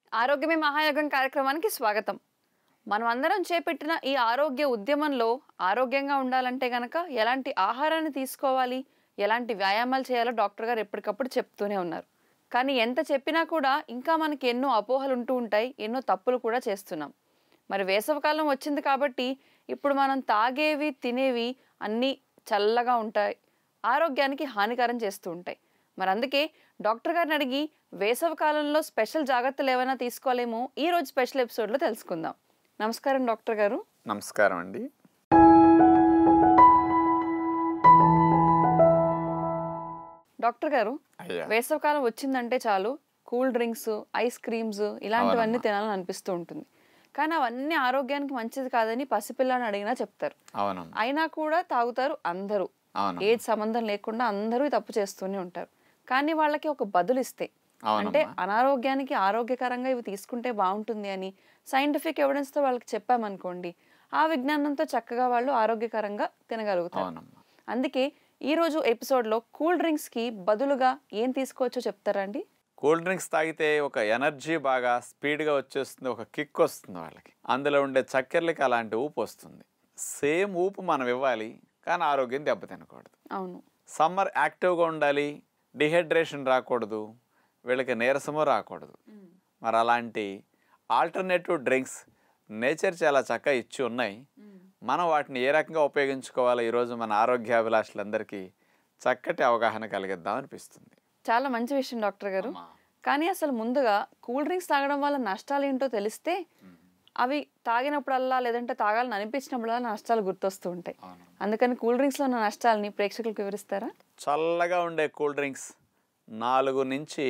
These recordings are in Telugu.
ఆరోగ్యమే మహాయోగం కార్యక్రమానికి స్వాగతం మనం అందరం చేపట్టిన ఈ ఆరోగ్య ఉద్యమంలో ఆరోగ్యంగా ఉండాలంటే గనక ఎలాంటి ఆహారాన్ని తీసుకోవాలి ఎలాంటి వ్యాయామాలు చేయాలో డాక్టర్ గారు ఎప్పటికప్పుడు చెప్తూనే ఉన్నారు కానీ ఎంత చెప్పినా కూడా ఇంకా మనకి ఎన్నో అపోహలు ఉంటూ ఉంటాయి ఎన్నో తప్పులు కూడా చేస్తున్నాం మరి వేసవకాలం వచ్చింది కాబట్టి ఇప్పుడు మనం తాగేవి తినేవి అన్నీ చల్లగా ఉంటాయి ఆరోగ్యానికి హానికరం చేస్తూ ఉంటాయి మరి అందుకే డాక్టర్ గారిని అడిగి వేసవి కాలంలో స్పెషల్ జాగ్రత్తలు ఏమైనా తీసుకోలేమో ఈ రోజు స్పెషల్ ఎపిసోడ్లో తెలుసుకుందాం నమస్కారం డాక్టర్ గారు నమస్కారం అండి డాక్టర్ గారు అయ్యా వేసవికాలం వచ్చిందంటే చాలు కూల్ డ్రింక్స్ ఐస్ క్రీమ్స్ ఇలాంటివన్నీ అవునమ్మా. తినాలని అనిపిస్తూ ఉంటుంది కానీ అవన్నీ ఆరోగ్యానికి మంచిది కాదని పసిపిల్లని అడిగినా చెప్తారు అవునమ్మా అయినా కూడా తాగుతారు అందరూ అవును ఏది సంబంధం లేకుండా అందరూ ఈ తప్పు చేస్తూనే ఉంటారు కానీ వాళ్ళకి ఒక బదులు ఇస్తే అంటే అవునమ్మా అనారోగ్యానికి ఆరోగ్యకరంగా ఇవి తీసుకుంటే బాగుంటుంది అని సైంటిఫిక్ ఎవిడెన్స్తో వాళ్ళకి చెప్పామనుకోండి ఆ విజ్ఞానంతో చక్కగా వాళ్ళు ఆరోగ్యకరంగా తినగలుగుతారు అవునమ్మా అందుకే ఈ రోజు ఎపిసోడ్లో కూల్ డ్రింక్స్కి బదులుగా ఏం తీసుకోవచ్చో చెప్తారా అండి కూల్ డ్రింక్స్ తాగితే ఒక ఎనర్జీ బాగా స్పీడ్గా వచ్చేస్తుంది ఒక కిక్ వస్తుంది వాళ్ళకి అందులో ఉండే చక్కెరలకి అలాంటి ఊపు వస్తుంది సేమ్ ఊపు మనం ఇవ్వాలి కానీ ఆరోగ్యం దెబ్బతినకూడదు అవును సమ్మర్ యాక్టివ్గా ఉండాలి డిహైడ్రేషన్ రాకూడదు వీళ్ళకి నీరసము రాకూడదు మరి అలాంటి ఆల్టర్నేటివ్ డ్రింక్స్ నేచర్ చాలా చక్కగా ఇచ్చి ఉన్నాయి మనం వాటిని ఏ రకంగా ఉపయోగించుకోవాలో ఈరోజు మన ఆరోగ్యాభిలాషులందరికీ చక్కటి అవగాహన కలిగిద్దాం అనిపిస్తుంది చాలా మంచి విషయం డాక్టర్ గారు కానీ అసలు ముందుగా కూల్ డ్రింక్స్ తాగడం వల్ల నష్టాలు ఏంటో తెలిస్తే అవి తాగినప్పుడల్లా లేదంటే తాగాలని అనిపించినప్పుడల్లా నష్టాలు గుర్తొస్తూ ఉంటాయి అవును. అందుకని కూల్ డ్రింక్స్లో ఉన్న నష్టాలని ప్రేక్షకులకు వివరిస్తారా చల్లగా ఉండే కూల్ డ్రింక్స్ నాలుగు నుంచి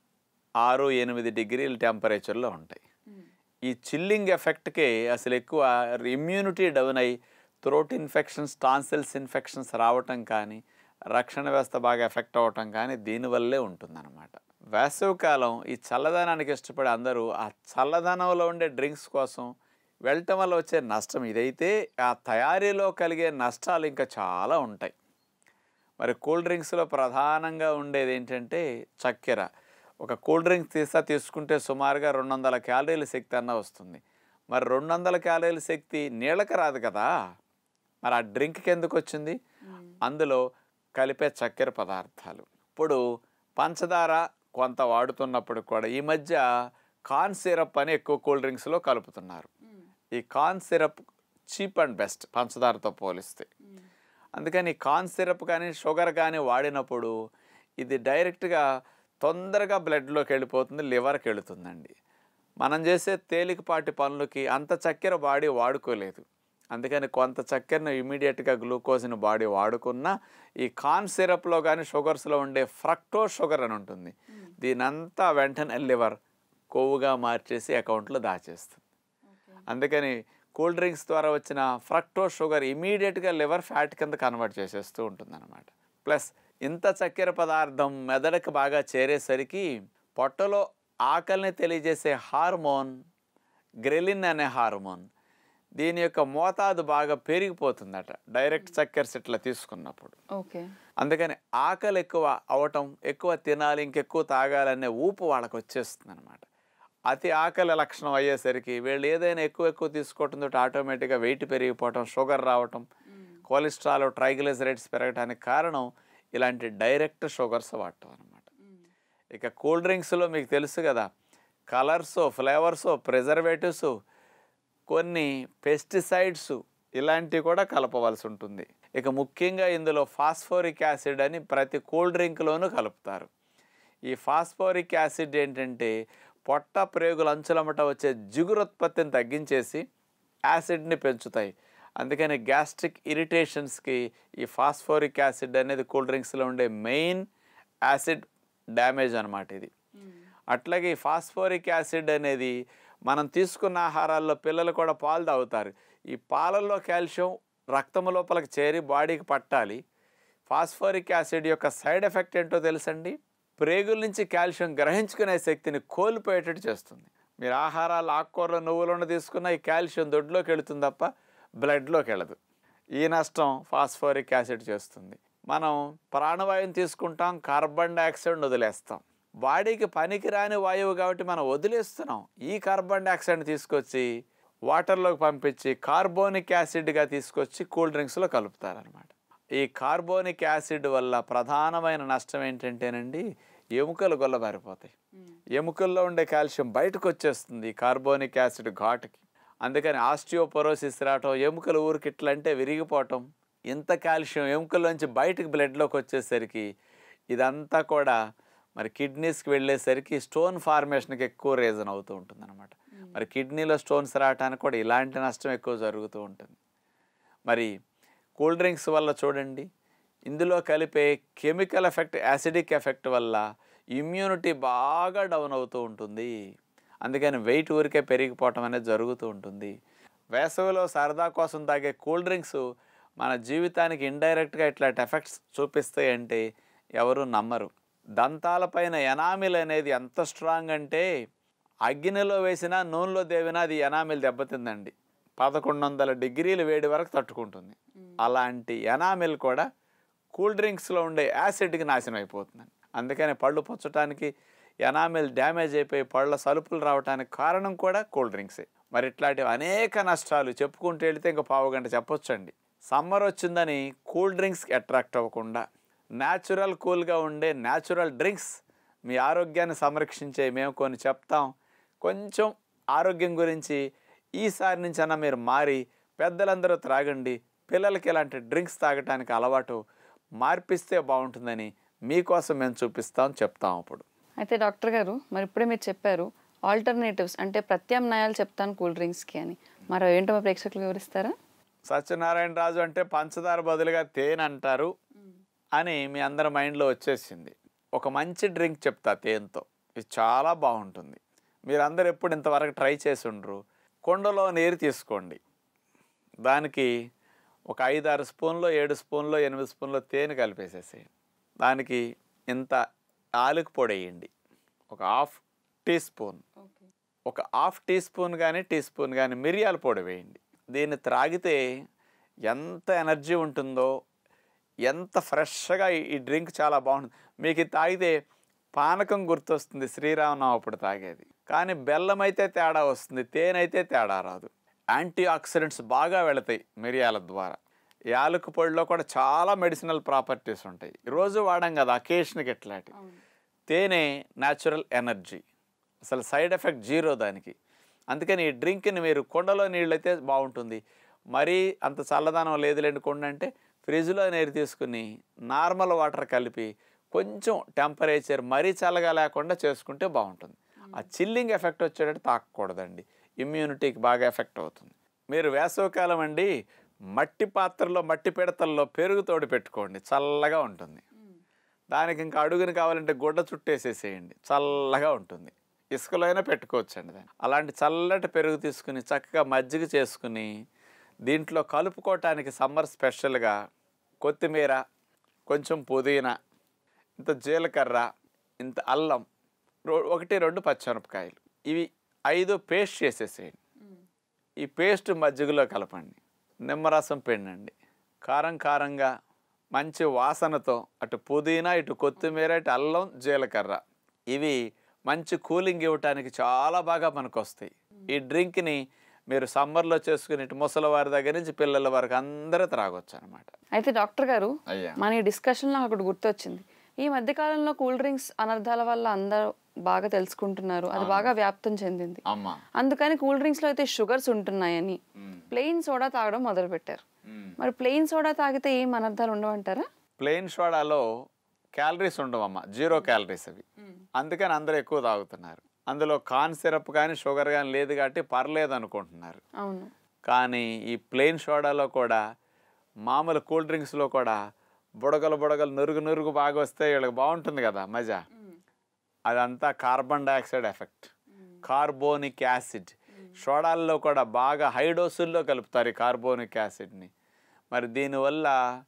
ఆరు ఎనిమిది డిగ్రీల టెంపరేచర్లో ఉంటాయి ఈ చిల్లింగ్ ఎఫెక్ట్కి అసలు ఎక్కువ ఇమ్యూనిటీ డౌన్ అయ్యి థ్రోట్ ఇన్ఫెక్షన్స్ టాన్సిల్స్ ఇన్ఫెక్షన్స్ రావటం కానీ రక్షణ వ్యవస్థ బాగా ఎఫెక్ట్ అవ్వటం కానీ దీనివల్లే ఉంటుందన్నమాట వేసవికాలం ఈ చల్లదనానికి ఇష్టపడే అందరూ ఆ చల్లదనంలో ఉండే డ్రింక్స్ కోసం వెళ్ళటం వల్ల వచ్చే నష్టం ఇదైతే ఆ తయారీలో కలిగే నష్టాలు ఇంకా చాలా ఉంటాయి మరి కూల్ డ్రింక్స్లో ప్రధానంగా ఉండేది ఏంటంటే చక్కెర ఒక కూల్ డ్రింక్ తీసా తీసుకుంటే సుమారుగా రెండు వందల క్యాలరీల శక్తి అన్న వస్తుంది మరి రెండు వందల క్యాలరీల శక్తి నీళ్ళకి రాదు కదా మరి ఆ డ్రింక్కి ఎందుకు వచ్చింది అందులో కలిపే చక్కెర పదార్థాలు ఇప్పుడు పంచదార కొంత వాడుతున్నప్పుడు కూడా ఈ మధ్య కార్న్ సిరప్ అని ఎక్కువ కూల్ డ్రింక్స్లో కలుపుతున్నారు ఈ corn syrup cheap and best పంచదారతో పోలిస్తే అందుకని కార్న్ సిరప్ కానీ షుగర్ కానీ వాడినప్పుడు ఇది డైరెక్ట్గా తొందరగా బ్లడ్లోకి వెళ్ళిపోతుంది లివర్కి వెళుతుందండి మనం చేసే తేలికపాటి పనులకి అంత చక్కెర బాడీ వాడుకోలేదు అందుకని కొంత చక్కెరను ఇమీడియట్గా గ్లూకోజ్ని బాడీ వాడుకున్న ఈ కార్న్ సిరప్లో కానీ షుగర్స్లో ఉండే ఫ్రక్టో షుగర్ అని ఉంటుంది దీనంతా వెంటనే లివర్ కొవ్వుగా మార్చేసి అకౌంట్లో దాచేస్తుంది అందుకని కూల్ డ్రింక్స్ ద్వారా వచ్చిన ఫ్రక్టో షుగర్ ఇమీడియట్గా లివర్ ఫ్యాట్ కింద కన్వర్ట్ చేసేస్తూ ఉంటుందన్నమాట ప్లస్ ఇంత చక్కెర పదార్థం మెదడుకు బాగా చేరేసరికి పొట్టలో ఆకలిని తెలియజేసే హార్మోన్ గ్రెలిన్ అనే హార్మోన్ దీని యొక్క మోతాదు బాగా పెరిగిపోతుందట డైరెక్ట్ చక్కెర ఇట్లా తీసుకున్నప్పుడు ఓకే అందుకని ఆకలి ఎక్కువ అవటం ఎక్కువ తినాలి ఇంకెక్కువ తాగాలనే ఊపు వాళ్ళకి వచ్చేస్తుంది అనమాట అతి ఆకలి లక్షణం అయ్యేసరికి వీళ్ళు ఏదైనా ఎక్కువ ఎక్కువ తీసుకోవటంతో ఆటోమేటిక్గా వెయిట్ పెరిగిపోవటం షుగర్ రావటం కొలెస్ట్రాల్ ట్రైగ్లిజరైడ్స్ పెరగడానికి కారణం ఇలాంటి డైరెక్ట్ షుగర్స్ వాడటం అనమాట ఇక కూల్ డ్రింక్స్లో మీకు తెలుసు కదా కలర్స్ ఫ్లేవర్స్ ప్రిజర్వేటివ్స్ కొన్ని పెస్టిసైడ్స్ ఇలాంటివి కూడా కలపవలసి ఉంటుంది ఇక ముఖ్యంగా ఇందులో ఫాస్ఫోరిక్ యాసిడ్ అని ప్రతి కూల్ డ్రింక్లోనూ కలుపుతారు ఈ ఫాస్ఫోరిక్ యాసిడ్ ఏంటంటే పొట్ట ప్రేగుల అంచులమట వచ్చే జిగురుత్పత్తిని తగ్గించేసి యాసిడ్ని పెంచుతాయి అందుకని గ్యాస్ట్రిక్ ఇరిటేషన్స్కి ఈ ఫాస్ఫోరిక్ యాసిడ్ అనేది కూల్ డ్రింక్స్లో ఉండే మెయిన్ యాసిడ్ డ్యామేజ్ అనమాట ఇది అట్లాగే ఈ ఫాస్ఫోరిక్ యాసిడ్ అనేది మనం తీసుకున్న ఆహారాల్లో పిల్లలు కూడా పాలు తాగుతారు ఈ పాలల్లో కాల్షియం రక్తం లోపలికి చేరి బాడీకి పట్టాలి ఫాస్ఫోరిక్ యాసిడ్ యొక్క సైడ్ ఎఫెక్ట్ ఏంటో తెలుసండి ప్రేగుల నుంచి కాల్షియం గ్రహించుకునే శక్తిని కోల్పోయేటట్టు చేస్తుంది మీరు ఆహారాలు ఆకుకూరలు నువ్వులను తీసుకున్న ఈ కాల్షియం దొడ్లోకి వెళుతుంది తప్ప బ్లడ్లోకి వెళ్ళదు ఈ నష్టం ఫాస్ఫోరిక్ యాసిడ్ చేస్తుంది మనం ప్రాణవాయువుని తీసుకుంటాం కార్బన్ డైఆక్సైడ్ వదిలేస్తాం బాడీకి పనికిరాని వాయువు కాబట్టి మనం వదిలేస్తున్నాం ఈ కార్బన్ డైఆక్సైడ్ని తీసుకొచ్చి వాటర్లోకి పంపించి కార్బోనిక్ యాసిడ్గా తీసుకొచ్చి కూల్ డ్రింక్స్లో కలుపుతారనమాట ఈ కార్బోనిక్ యాసిడ్ వల్ల ప్రధానమైన నష్టం ఏంటంటేనండి ఎముకలు గొల్లబారిపోతాయి ఎముకల్లో ఉండే కాల్షియం బయటకు వచ్చేస్తుంది ఈ కార్బోనిక్ యాసిడ్ ఘాటుకి అందుకని ఆస్టియోపొరోసిస్ రావటం ఎముకలు ఊరికి ఇట్లా అంటే విరిగిపోవటం ఇంత కాల్షియం ఎముకల్లోంచి బయటకు బ్లడ్లోకి వచ్చేసరికి ఇదంతా కూడా మరి కిడ్నీస్కి వెళ్ళేసరికి స్టోన్ ఫార్మేషన్కి ఎక్కువ రీజన్ అవుతూ ఉంటుంది అనమాట మరి కిడ్నీలో స్టోన్స్ రావడానికి కూడా ఇలాంటి నష్టం ఎక్కువ జరుగుతూ ఉంటుంది మరి కూల్ డ్రింక్స్ వల్ల చూడండి ఇందులో కలిపే కెమికల్ ఎఫెక్ట్ యాసిడిక్ ఎఫెక్ట్ వల్ల ఇమ్యూనిటీ బాగా డౌన్ అవుతూ ఉంటుంది అందుకని వెయిట్ ఊరికే పెరిగిపోవటం అనేది జరుగుతూ ఉంటుంది వేసవిలో సరదా కోసం తాగే కూల్ డ్రింక్స్ మన జీవితానికి ఇండైరెక్ట్గా ఇట్లాంటి ఎఫెక్ట్స్ చూపిస్తాయి అంటే ఎవరు నమ్మరు దంతాలపైన ఎనామిల్ అనేది ఎంత స్ట్రాంగ్ అంటే అగ్నిలో వేసినా నూనెలో దేవినా అది ఎనామిల్ దెబ్బతిందండి పదకొండు వందల డిగ్రీలు వేడి వరకు తట్టుకుంటుంది అలాంటి ఎనామిల్ కూడా కూల్ డ్రింక్స్లో ఉండే యాసిడ్కి నాశనం అయిపోతుందండి అందుకని పళ్ళు పుచ్చటానికి ఎనామిల్ డ్యామేజ్ అయిపోయి పళ్ళ సలుపులు రావడానికి కారణం కూడా కూల్ డ్రింక్సే మరి ఇట్లాంటివి అనేక నష్టాలు చెప్పుకుంటూ వెళితే ఇంకా పావు గంట చెప్పొచ్చండి సమ్మర్ వచ్చిందని కూల్ డ్రింక్స్కి అట్రాక్ట్ అవ్వకుండా న్యాచురల్ కూల్గా ఉండే న్యాచురల్ డ్రింక్స్ మీ ఆరోగ్యాన్ని సంరక్షించే మేము కొన్ని చెప్తాం కొంచెం ఆరోగ్యం గురించి ఈసారి నుంచి అన్న మీరు మారి పెద్దలందరూ త్రాగండి పిల్లలకి ఇలాంటి డ్రింక్స్ తాగటానికి అలవాటు మార్పిస్తే బాగుంటుందని మీకోసం మేము చూపిస్తాం చెప్తాం అప్పుడు అయితే డాక్టర్ గారు మరి ఇప్పుడే మీరు చెప్పారు ఆల్టర్నేటివ్స్ అంటే ప్రత్యామ్నాయాలు చెప్తాను కూల్ డ్రింక్స్కి అని మరి ఏంటో మా ప్రేక్షకులకు వివరిస్తారా సత్యనారాయణ రాజు అంటే పంచదార బదులుగా తేనె అంటారు అని మీ అందరి మైండ్లో వచ్చేసింది ఒక మంచి డ్రింక్ చెప్తా తేనెతో ఇది చాలా బాగుంటుంది మీరందరూ ఎప్పుడు ఇంతవరకు ట్రై చేసి ఉండరు కుండలో నీరు తీసుకోండి దానికి ఒక ఐదు ఆరు స్పూన్లో ఏడు స్పూన్లో ఎనిమిది స్పూన్లో తేనె కలిపేసేసేయండి దానికి ఇంత ఆలుకు పొడి వేయండి ఒక హాఫ్ టీ స్పూన్ ఒక హాఫ్ టీ స్పూన్ కానీ టీ స్పూన్ కానీ మిరియాల పొడి వేయండి దీన్ని త్రాగితే ఎంత ఎనర్జీ ఉంటుందో ఎంత ఫ్రెష్గా ఈ- ఈ డ్రింక్ చాలా బాగుంటుంది మీకు ఇది తాగితే పానకం గుర్తొస్తుంది శ్రీరామనవం అప్పుడు తాగేది కానీ బెల్లం అయితే తేడా వస్తుంది తేనె అయితే తేడా రాదు యాంటీ ఆక్సిడెంట్స్ బాగా వెళతాయి మిరియాల ద్వారా యాలకు పొడిలో కూడా చాలా మెడిసినల్ ప్రాపర్టీస్ ఉంటాయి రోజు వాడాం కదా అకేషన్కి ఎట్లాంటి తేనె న్యాచురల్ ఎనర్జీ అసలు సైడ్ ఎఫెక్ట్ జీరో దానికి అందుకని ఈ డ్రింక్ని మీరు కుండలో నీళ్ళు అయితే బాగుంటుంది మరీ అంత చల్లదనం లేదులేండి కుండ అంటే ఫ్రిడ్జ్లో నీరు తీసుకుని నార్మల్ వాటర్ కలిపి కొంచెం టెంపరేచర్ మరీ చల్లగా లేకుండా చేసుకుంటే బాగుంటుంది ఆ చిల్లింగ్ ఎఫెక్ట్ వచ్చేటట్టు తాకూడదండి ఇమ్యూనిటీకి బాగా ఎఫెక్ట్ అవుతుంది మీరు వేసవికాలం అండి మట్టి పాత్రలో మట్టి పిడతల్లో పెరుగు తోడు పెట్టుకోండి చల్లగా ఉంటుంది దానికి ఇంకా అడుగుని కావాలంటే గుడ్డ చుట్టేసేసేయండి చల్లగా ఉంటుంది ఇసుకలో అయినా పెట్టుకోవచ్చండి దాన్ని అలాంటి చల్లటి పెరుగు తీసుకుని చక్కగా మజ్జిగ చేసుకుని దీంట్లో కలుపుకోవటానికి సమ్మర్ స్పెషల్గా కొత్తిమీర కొంచెం పుదీనా ఇంత జీలకర్ర ఇంత అల్లం రో- ఒకటి రెండు పచ్చిమిరపకాయలు ఇవి ఐదు పేస్ట్ చేసేసేయండి ఈ పేస్ట్ మజ్జిగలో కలపండి నిమ్మరసం పిండండి కారం కారంగా మంచి వాసనతో అటు పుదీనా ఇటు కొత్తిమీర ఇటు అల్లం జీలకర్ర ఇవి మంచి కూలింగ్ ఇవ్వటానికి చాలా బాగా మనకు వస్తాయి ఈ డ్రింక్ని మీరు సమ్మర్లో చేసుకుని ఇటు ముసలివారి దగ్గర నుంచి పిల్లల వరకు అందరూ త్రాగొచ్చు అనమాట అయితే డాక్టర్ గారు అయ్యా మన ఈ డిస్కషన్లో ఒకటి గుర్తొచ్చింది ఈ మధ్య కాలంలో కూల్ డ్రింక్స్ అనర్థాల వల్ల అందరూ బాగా తెలుసుకుంటున్నారు అది బాగా వ్యాప్తం చెందింది అమ్మ అందుకని కూల్ డ్రింక్స్ లో అయితే షుగర్స్ ఉంటున్నాయని ప్లెయిన్ సోడా తాగడం మొదలు పెట్టారు మరి ప్లెయిన్ సోడా తాగితే ఏం అనర్థాలు ఉండవంటారా ప్లెయిన్ సోడాలో క్యాలరీస్ ఉండవమ్మ జీరో క్యాలరీస్ అవి అందుకని అందరూ ఎక్కువ తాగుతున్నారు అందులో కార్న్ సిరప్ కానీ షుగర్ కానీ లేదు కాబట్టి పర్లేదు అనుకుంటున్నారు అవును కానీ ఈ ప్లెయిన్ సోడాలో కూడా మామూలు కూల్ డ్రింక్స్లో కూడా బుడగలు బుడగలు నురుగు నురుగు బాగా వస్తే వీళ్ళకి బాగుంటుంది కదా మజా అదంతా carbon dioxide effect carbonic acid సోడాల్లో కూడా బాగా హై డోసుల్లో కలుపుతారు ఈ కార్బోనిక్ యాసిడ్ని మరి దీనివల్ల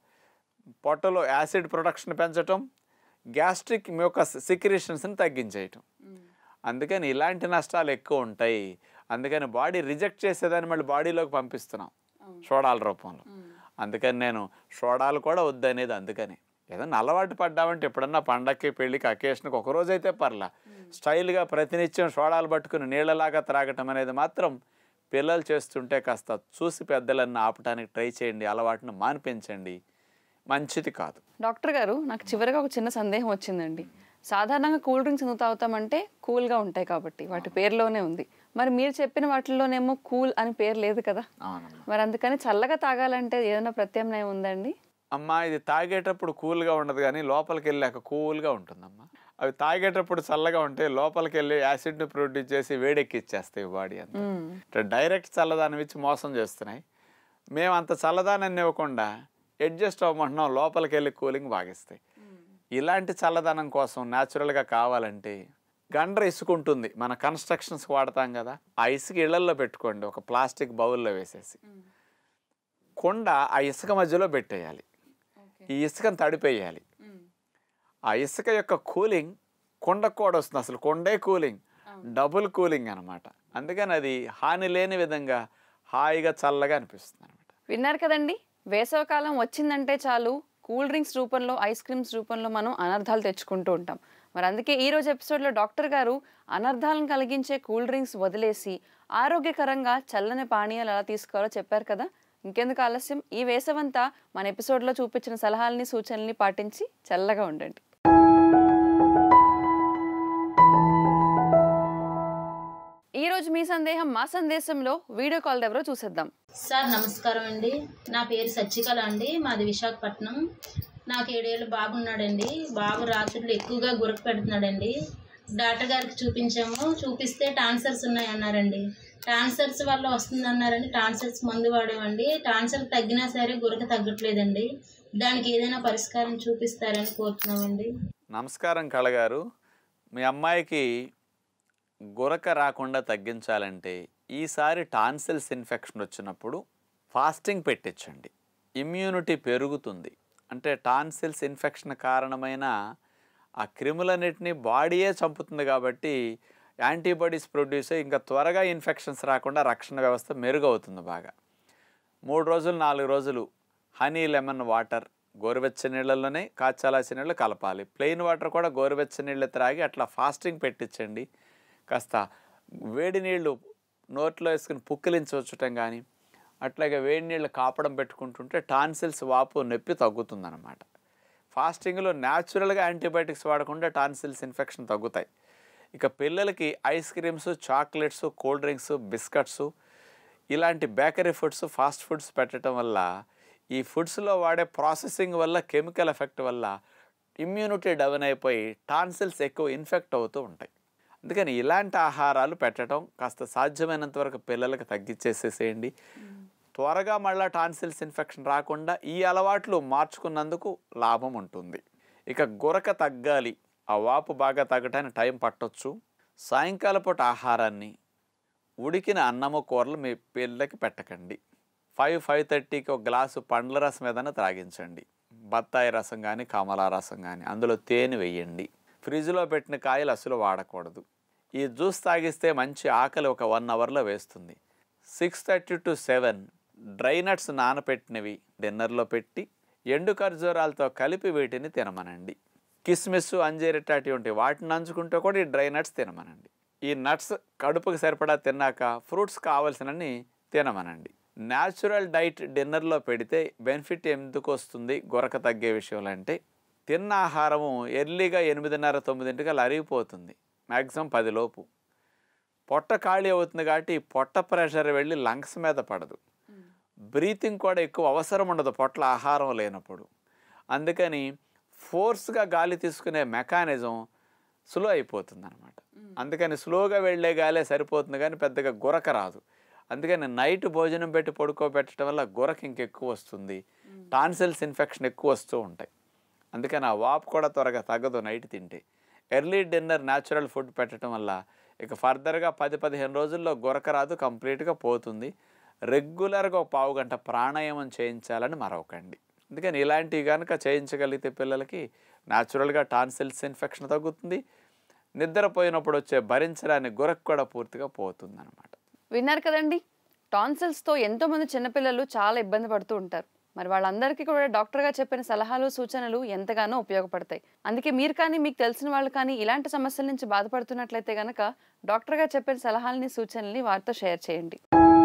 పొట్టలో యాసిడ్ ప్రొడక్షన్ పెంచటం గ్యాస్ట్రిక్ మ్యూకస్ సిక్రేషన్స్ని తగ్గించేయటం అందుకని ఇలాంటి నష్టాలు ఎక్కువ ఉంటాయి అందుకని బాడీ రిజెక్ట్ చేసేదాన్ని మళ్ళీ బాడీలోకి పంపిస్తున్నాం సోడాల రూపంలో అందుకని నేను సోడాలు కూడా వద్దనేది అందుకని ఏదన్నా అలవాటు పడ్డామంటే ఎప్పుడన్నా పండక్కి పెళ్ళికి అకేషన్కి ఒక రోజు అయితే పర్లా స్టైల్గా ప్రతినిత్యం సోడాలు పట్టుకుని నీళ్ళలాగా త్రాగటం అనేది మాత్రం పిల్లలు చేస్తుంటే కాస్త చూసి పెద్దలన్నీ ఆపటానికి ట్రై చేయండి అలవాటును మానిపించండి మంచిది కాదు డాక్టర్ గారు నాకు చివరిగా ఒక చిన్న సందేహం వచ్చిందండి సాధారణంగా కూల్ డ్రింక్స్ ఎందుకు తాగుతామంటే కూల్గా ఉంటాయి కాబట్టి వాటి పేరులోనే ఉంది మరి మీరు చెప్పిన వాటిలోనేమో కూల్ అని పేరు లేదు కదా అవునమ్మా మరి అందుకని చల్లగా తాగాలంటే ఏదైనా ప్రత్యామ్నాయం ఉందండి అమ్మా ఇది తాగేటప్పుడు కూల్గా ఉండదు కానీ లోపలికి వెళ్ళాక కూల్గా ఉంటుందమ్మా అవి తాగేటప్పుడు చల్లగా ఉంటే లోపలికి వెళ్ళి యాసిడ్ని ప్రొడ్యూస్ చేసి వేడెక్కిచ్చేస్తాయి బాడీ అంతా మ్మ్. ఇట్లా డైరెక్ట్ చల్లదానం ఇచ్చి మోసం చేస్తున్నాయి మేము అంత చల్లదానాన్ని ఇవ్వకుండా అడ్జస్ట్ అవ్వమంటున్నాం లోపలికి వెళ్ళి కూలింగ్ బాగిస్తాయి ఇలాంటి చల్లదనం కోసం న్యాచురల్గా కావాలంటే గండ్ర ఇసుక ఉంటుంది మన కన్స్ట్రక్షన్స్కి వాడతాం కదా ఆ ఇసుక ఇళ్లల్లో పెట్టుకోండి ఒక ప్లాస్టిక్ బౌల్లో వేసేసి కొండ ఆ ఇసుక మధ్యలో పెట్టేయాలి ఈ ఇసుకను తడిపేయాలి ఆ ఇసుక యొక్క కూలింగ్ కొండకు కూడా వస్తుంది అసలు కొండే కూలింగ్ డబుల్ కూలింగ్ అనమాట అందుకని అది హాని లేని విధంగా హాయిగా చల్లగా అనిపిస్తుంది అనమాట విన్నారు కదండి వేసవకాలం వచ్చిందంటే చాలు కూల్ డ్రింక్స్ రూపంలో ఐస్ క్రీమ్స్ రూపంలో మనం అనర్థాలు తెచ్చుకుంటూ ఉంటాం మరి అందుకే ఈ రోజు ఎపిసోడ్లో డాక్టర్ గారు అనర్థాలను కలిగించే కూల్ డ్రింక్స్ వదిలేసి ఆరోగ్యకరంగా చల్లని పానీయాలు ఎలా తీసుకోవాలో చెప్పారు కదా ఇంకెందుకు ఆలస్యం ఈ వేసవంతా మన ఎపిసోడ్లో చూపించిన సలహాలని సూచనల్ని పాటించి చల్లగా ఉండండి ఈ రోజు మీ సందేహం మా సందేశంలో వీడియో కాల్ ఎవరో చూసేద్దాం సార్ నమస్కారం అండి నా పేరు సచ్చికళ అండి మాది విశాఖపట్నం నాకు ఏడేళ్ళు బాబున్నాడండి బాబు రాత్రులు ఎక్కువగా గురక పెడుతున్నాడండి డాక్టర్ గారికి చూపించాము చూపిస్తే టాన్సర్స్ ఉన్నాయన్నారండి టాన్సర్స్ వల్ల వస్తుందన్నారండి టాన్సర్స్ మందు వాడేవండి టాన్సర్ తగ్గినా సరే గురక తగ్గట్లేదండి దానికి ఏదైనా పరిష్కారం చూపిస్తారని కోరుతున్నామండి నమస్కారం కళగారు మీ అమ్మాయికి గురక రాకుండా తగ్గించాలంటే ఈసారి టాన్సిల్స్ ఇన్ఫెక్షన్ వచ్చినప్పుడు ఫాస్టింగ్ పెట్టించండి ఇమ్యూనిటీ పెరుగుతుంది అంటే టాన్సిల్స్ ఇన్ఫెక్షన్ కారణమైన ఆ క్రిములన్నిటిని బాడీయే చంపుతుంది కాబట్టి యాంటీబాడీస్ ప్రొడ్యూస్ అయ్యి ఇంకా త్వరగా ఇన్ఫెక్షన్స్ రాకుండా రక్షణ వ్యవస్థ మెరుగవుతుంది బాగా మూడు రోజులు నాలుగు రోజులు హనీ లెమన్ వాటర్ గోరువెచ్చని నీళ్ళలోనే కాచాలాసి నీళ్ళు కలపాలి ప్లెయిన్ వాటర్ కూడా గోరువెచ్చని నీళ్ళు త్రాగి అట్లా ఫాస్టింగ్ పెట్టించండి కాస్త వేడి నీళ్ళు నోట్లో వేసుకుని పుక్కిలించవచ్చటం కానీ అట్లాగే వేడి నీళ్ళు కాపడం పెట్టుకుంటుంటే టాన్సిల్స్ వాపు నొప్పి తగ్గుతుందన్నమాట ఫాస్టింగ్లో న్యాచురల్గా యాంటీబయాటిక్స్ వాడకుండా టాన్సిల్స్ ఇన్ఫెక్షన్ తగ్గుతాయి ఇక పిల్లలకి ice creams chocolates cool drinks biscuits ఇలాంటి బేకరీ ఫుడ్స్ ఫాస్ట్ ఫుడ్స్ పెట్టడం వల్ల ఈ ఫుడ్స్లో వాడే ప్రాసెసింగ్ వల్ల కెమికల్ ఎఫెక్ట్ వల్ల ఇమ్యూనిటీ డౌన్ అయిపోయి టాన్సిల్స్ ఎక్కువ ఇన్ఫెక్ట్ అవుతూ ఉంటాయి అందుకని ఇలాంటి ఆహారాలు పెట్టడం కాస్త సాధ్యమైనంత వరకు పిల్లలకు తగ్గించేసేసేయండి త్వరగా మళ్ళీ టాన్సిల్స్ ఇన్ఫెక్షన్ రాకుండా ఈ అలవాట్లు మార్చుకున్నందుకు లాభం ఉంటుంది ఇక గురక తగ్గాలి ఆ వాపు బాగా తగ్గటానికి టైం పట్టొచ్చు సాయంకాల పూట ఆహారాన్ని ఉడికిన అన్నము కూరలు మీ పిల్లలకి పెట్టకండి ఫైవ్ ఫైవ్ థర్టీకి ఒక గ్లాసు పండ్ల రసం ఏదైనా త్రాగించండి బత్తాయి రసం కానీ కమలా రసం కానీ అందులో తేనె వేయండి ఫ్రిడ్జ్లో పెట్టిన కాయలు అసలు వాడకూడదు ఈ జ్యూస్ తాగిస్తే మంచి ఆకలి ఒక వన్ అవర్లో వేస్తుంది six thirty to seven dry nuts నానపెట్టినవి డిన్నర్లో పెట్టి ఎండు ఖర్జూరాలతో కలిపి వీటిని తినమనండి కిస్మిస్ అంజీరిటాటి ఉంటాయి వాటిని నంచుకుంటే కూడా ఈ డ్రై నట్స్ తినమనండి ఈ నట్స్ కడుపుకి సరిపడా తిన్నాక ఫ్రూట్స్ కావాల్సినన్ని తినమనండి న్యాచురల్ డైట్ డిన్నర్లో పెడితే బెనిఫిట్ ఎందుకు వస్తుంది గొరక తగ్గే విషయంలో అంటే తిన్న ఆహారము ఎర్లీగా ఎనిమిదిన్నర తొమ్మిదింటికల్లా అరిగిపోతుంది మ్యాక్సిమం పదిలోపు పొట్ట ఖాళీ అవుతుంది కాబట్టి ఈ పొట్ట ప్రెషర్ వెళ్ళి లంగ్స్ మీద పడదు బ్రీతింగ్ కూడా ఎక్కువ అవసరం ఉండదు పొట్ల ఆహారం లేనప్పుడు అందుకని ఫోర్స్గా గాలి తీసుకునే మెకానిజం స్లో అయిపోతుంది అనమాట అందుకని స్లోగా వెళ్ళే గాలే సరిపోతుంది కానీ పెద్దగా గురక రాదు అందుకని నైట్ భోజనం పెట్టి పడుకోబెట్టడం వల్ల గురక ఇంకెక్కువ వస్తుంది టాన్సిల్స్ ఇన్ఫెక్షన్ ఎక్కువ వస్తూ ఉంటాయి అందుకని ఆ వాపు కూడా త్వరగా తగ్గదు నైట్ తింటే ఎర్లీ డిన్నర్ న్యాచురల్ ఫుడ్ పెట్టడం వల్ల ఇక ఫర్దర్గా పది పదిహేను రోజుల్లో గురక రాదు కంప్లీట్గా పోతుంది రెగ్యులర్గా ఒక పావు గంట ప్రాణాయామం చేయించాలని మరొకండి అందుకని ఇలాంటివి కనుక చేయించగలిగితే పిల్లలకి న్యాచురల్గా టాన్సిల్స్ ఇన్ఫెక్షన్ తగ్గుతుంది నిద్రపోయినప్పుడు వచ్చే భరించడానికి గురకు కూడా పూర్తిగా పోతుంది అనమాట విన్నారు కదండి టాన్సిల్స్తో ఎంతోమంది చిన్నపిల్లలు చాలా ఇబ్బంది పడుతూ ఉంటారు మరి వాళ్ళందరికీ కూడా డాక్టర్ గారు చెప్పిన సలహాలు సూచనలు ఎంతగానో ఉపయోగపడతాయి అందుకే మీరు కానీ మీకు తెలిసిన వాళ్ళు కానీ ఇలాంటి సమస్యల నుంచి బాధపడుతున్నట్లయితే గనక డాక్టర్ గారు చెప్పిన సలహాలని సూచనల్ని వారితో షేర్ చేయండి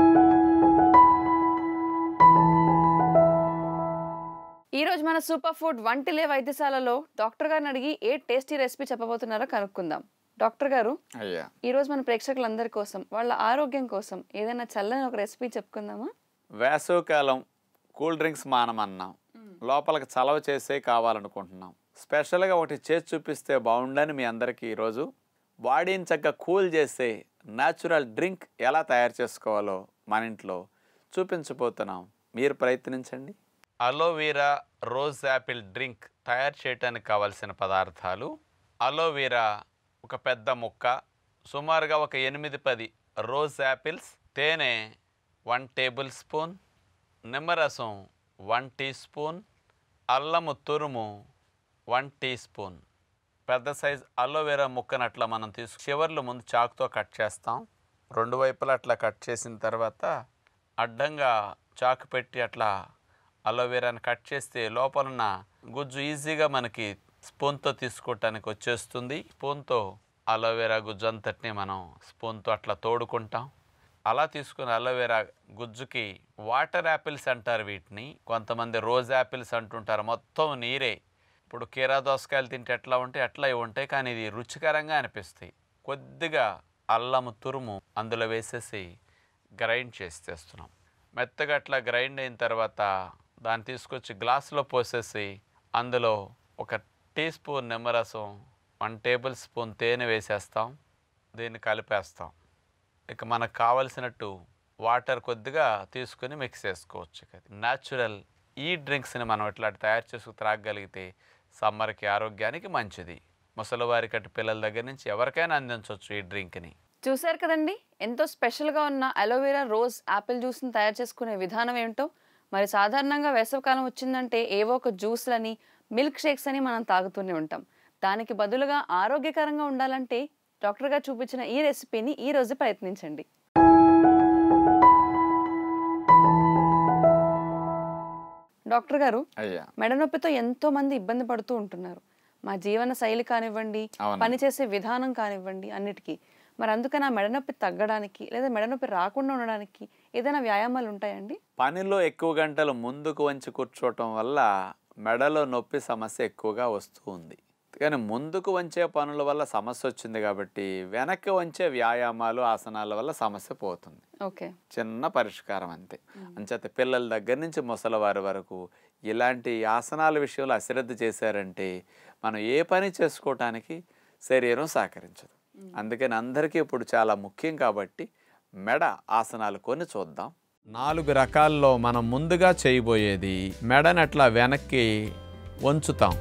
ఈ రోజు మన సూపర్ ఫుడ్ వంటిలే వైద్యశాలలో డాక్టర్ గారిని అడిగి ఏ టేస్టీ రెసిపీ చెప్పబోతున్నారో కనుక్కుందాం డాక్టర్ గారు అయ్యా ఈ రోజు మన ప్రేక్షకులందరి కోసం వాళ్ళ ఆరోగ్యం కోసం ఏదైనా చల్లని ఒక రెసిపీ చెప్పుకుందామా వేసవికాలం కూల్ డ్రింక్స్ మానమన్నాం లోపలికి చలవ చేసే కావాలనుకుంటున్నాం స్పెషల్గా ఒకటి చేసి చూపిస్తే బాగుండని మీ అందరికీ ఈరోజు బాడీని చక్కగా కూల్ చేసే న్యాచురల్ డ్రింక్ ఎలా తయారు చేసుకోవాలో మన ఇంట్లో చూపించబోతున్నాం మీరు ప్రయత్నించండి అలోవీరా రోజ్ యాపిల్ డ్రింక్ తయారు చేయడానికి కావలసిన పదార్థాలు అలోవీరా ఒక పెద్ద ముక్క సుమారుగా ఒక ఎనిమిది పది రోజ్ యాపిల్స్ తేనె వన్ టేబుల్ స్పూన్ నిమ్మరసం వన్ టీ స్పూన్ అల్లము తురుము వన్ టీ స్పూన్ పెద్ద సైజ్ అలోవెరా ముక్కను అట్లా మనం తీసుకు చివర్లు ముందు చాకుతో కట్ చేస్తాం రెండు వైపులా అట్లా కట్ చేసిన తర్వాత అడ్డంగా చాకు పెట్టి అట్లా అలోవెరాని కట్ చేస్తే లోపలున్న గుజ్జు ఈజీగా మనకి స్పూన్తో తీసుకోవటానికి వచ్చేస్తుంది స్పూన్తో అలోవెరా గుజ్జు అంతటిని మనం స్పూన్తో అట్లా తోడుకుంటాం అలా తీసుకున్న అలోవెరా గుజ్జుకి వాటర్ యాపిల్స్ అంటారు వీటిని కొంతమంది రోజ్ యాపిల్స్ అంటుంటారు మొత్తం నీరే ఇప్పుడు కీరా దోసకాయలు తింటే ఎట్లా ఉంటాయి అట్లా ఇవి ఉంటాయి కానీ ఇది రుచికరంగా అనిపిస్తాయి కొద్దిగా అల్లము తురుము అందులో వేసేసి గ్రైండ్ చేసి తెస్తున్నాం మెత్తగా అట్లా గ్రైండ్ అయిన తర్వాత దాన్ని తీసుకొచ్చి గ్లాసులో పోసేసి అందులో ఒక టీ స్పూన్ నిమ్మరసం వన్ టేబుల్ స్పూన్ తేనె వేసేస్తాం దీన్ని కలిపేస్తాం ఇక మనకు కావలసినట్టు వాటర్ కొద్దిగా తీసుకుని మిక్స్ చేసుకోవచ్చు న్యాచురల్ ఈ డ్రింక్స్ని మనం ఇట్లా తయారు చేసుకు త్రాగగలిగితే సమ్మర్కి ఆరోగ్యానికి మంచిది ముసలివారికి అటు పిల్లల దగ్గర నుంచి ఎవరికైనా అందించవచ్చు ఈ డ్రింక్ని చూశారు కదండి ఎంతో స్పెషల్గా ఉన్న అలోవెరా రోజ్ యాపిల్ జ్యూస్ని తయారు చేసుకునే విధానం ఏమిటో మరి సాధారణంగా వేసవికాలం వచ్చిందంటే ఏవో ఒక జ్యూస్లని మిల్క్ షేక్స్ అని మనం తాగుతూనే ఉంటాం దానికి బదులుగా ఆరోగ్యకరంగా ఉండాలంటే డాక్టర్ గారు చూపించిన ఈ రెసిపీని ఈ రోజు ప్రయత్నించండి డాక్టర్ గారు అయ్యా మెడ నొప్పితో ఎంతో మంది ఇబ్బంది పడుతూ ఉంటున్నారు మా జీవన శైలి కానివ్వండి అవును. పని చేసే విధానం కానివ్వండి అన్నిటికీ మరి అందుకని ఆ మెడ నొప్పి తగ్గడానికి లేదా మెడ నొప్పి రాకుండా ఉండడానికి ఏదైనా వ్యాయామాలు ఉంటాయండి పనిలో ఎక్కువ గంటలు ముందుకు వంచి కూర్చోవటం వల్ల మెడలో నొప్పి సమస్య ఎక్కువగా వస్తూ ఉంది కానీ ముందుకు వంచే పనుల వల్ల సమస్య వచ్చింది కాబట్టి వెనక్కి వంచే వ్యాయామాలు ఆసనాల వల్ల సమస్య పోతుంది ఓకే చిన్న పరిష్కారం అంతే అంచేత పిల్లల దగ్గర నుంచి ముసలివారి వరకు ఇలాంటి ఆసనాల విషయంలో అశ్రద్ధ చేశారంటే మనం ఏ పని చేసుకోవటానికి శరీరం సహకరించదు అందుకని అందరికీ ఇప్పుడు చాలా ముఖ్యం కాబట్టి మెడ ఆసనాలు కొన్ని చూద్దాం నాలుగు రకాల్లో మనం ముందుగా చేయబోయేది మెడని అట్లా వెనక్కి వంచుతాం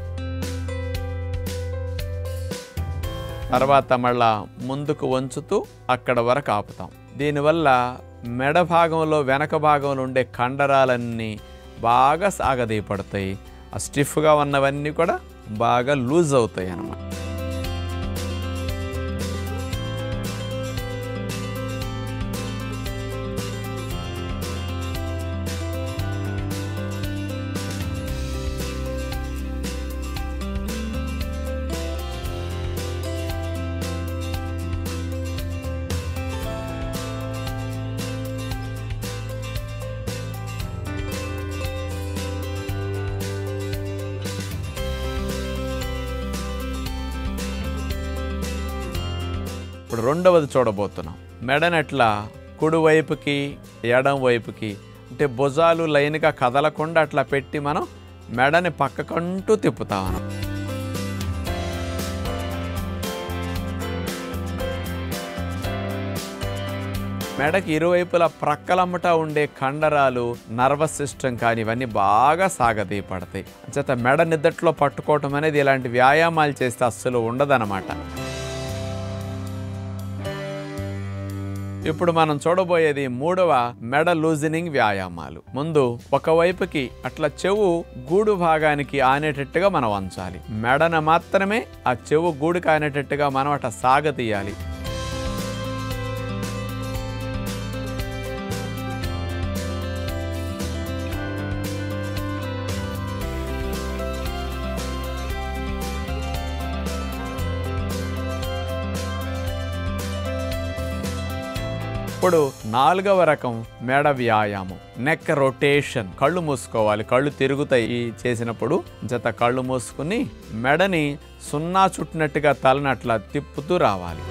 తర్వాత మళ్ళా ముందుకు వంచుతూ అక్కడ వరకు ఆపుతాం దీనివల్ల మెడ భాగంలో వెనక భాగంలో ఉండే కండరాలన్నీ బాగా సాగదీయపడతాయి ఆ స్టిఫ్గా ఉన్నవన్నీ కూడా బాగా లూజ్ అవుతాయి అన్నమాట ఇప్పుడు రెండవది చూడబోతున్నాం మెడనట్లా కుడివైపుకి ఎడం వైపుకి అంటే భుజాలు లైన్గా కదలకుండా అట్లా పెట్టి మనం మెడని పక్కకంటూ తిప్పుతాం మనం మెడకి ఇరువైపులా ప్రక్కలమ్మట ఉండే కండరాలు నర్వస్ సిస్టమ్ కానీ ఇవన్నీ బాగా సాగదీయపడతాయి అంచేత మెడ నిద్దట్లో పట్టుకోవటం అనేది ఇలాంటి వ్యాయామాలు చేస్తే అస్సలు ఉండదన్నమాట ఇప్పుడు మనం చూడబోయేది మూడవ మెడ లూజనింగ్ వ్యాయామాలు ముందు ఒకవైపుకి అట్లా చెవు గూడు భాగానికి ఆనేటట్టుగా మనం వంచాలి మెడన మాత్రమే ఆ చెవు గూడుకి ఆనేటట్టుగా మనం అట్లా సాగతీయాలి ఇప్పుడు నాలుగవ రకం మెడ వ్యాయామం నెక్ రొటేషన్ కళ్ళు మూసుకోవాలి కళ్ళు తిరుగుతాయి ఈ చేసినప్పుడు జత కళ్ళు మూసుకుని మెడని సున్నా చుట్టినట్టుగా తలని అట్లా తిప్పుతూ రావాలి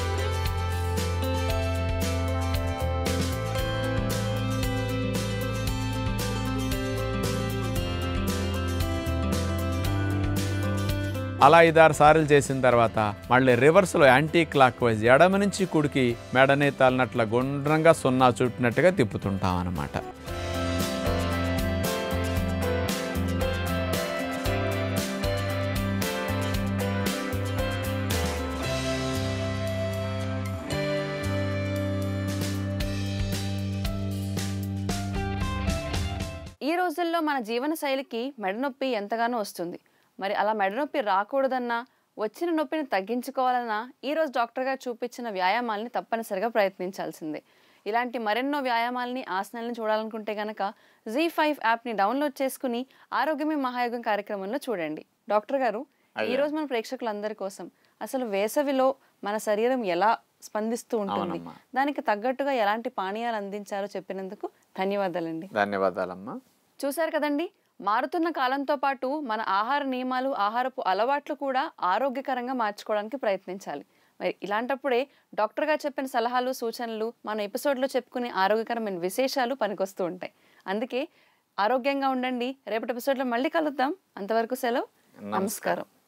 అలా ఐదారు సార్లు చేసిన తర్వాత మళ్ళీ రివర్స్లో యాంటీ క్లాక్ వైజ్ ఎడమ నుంచి కుడికి మెడని తలనట్ల గుండ్రంగా సున్నా చుట్టినట్టుగా తిప్పుతుంటాం అన్నమాట ఈ రోజుల్లో మన జీవన శైలికి మెడనొప్పి ఎంతగానో వస్తుంది మరి అలా మెడనొప్పి రాకూడదన్నా వచ్చిన నొప్పిని తగ్గించుకోవాలన్నా ఈరోజు డాక్టర్ గారు చూపించిన వ్యాయామాల్ని తప్పనిసరిగా ప్రయత్నించాల్సిందే ఇలాంటి మరెన్నో వ్యాయామాలని ఆసనాలను చూడాలనుకుంటే గనక జీ ఫైవ్ యాప్ని డౌన్లోడ్ చేసుకుని ఆరోగ్యమే మహాయోగం కార్యక్రమంలో చూడండి డాక్టర్ గారు ఈ రోజు మన ప్రేక్షకులందరి కోసం అసలు వేసవిలో మన శరీరం ఎలా స్పందిస్తూ ఉంటుంది అవునమ్మా. దానికి తగ్గట్టుగా ఎలాంటి పానీయాలు అందించాలో చెప్పినందుకు ధన్యవాదాలండి ధన్యవాదాలమ్మా చూశారు కదండి మారుతున్న కాలంతో పాటు మన ఆహార నియమాలు ఆహారపు అలవాట్లు కూడా ఆరోగ్యకరంగా మార్చుకోవడానికి ప్రయత్నించాలి మరి ఇలాంటప్పుడే డాక్టర్ గారు చెప్పిన సలహాలు సూచనలు మన ఎపిసోడ్లో చెప్పుకునే ఆరోగ్యకరమైన విశేషాలు పనికొస్తూ ఉంటాయి అందుకే ఆరోగ్యంగా ఉండండి రేపటి ఎపిసోడ్లో మళ్ళీ కలుద్దాం అంతవరకు సెలవు నమస్కారం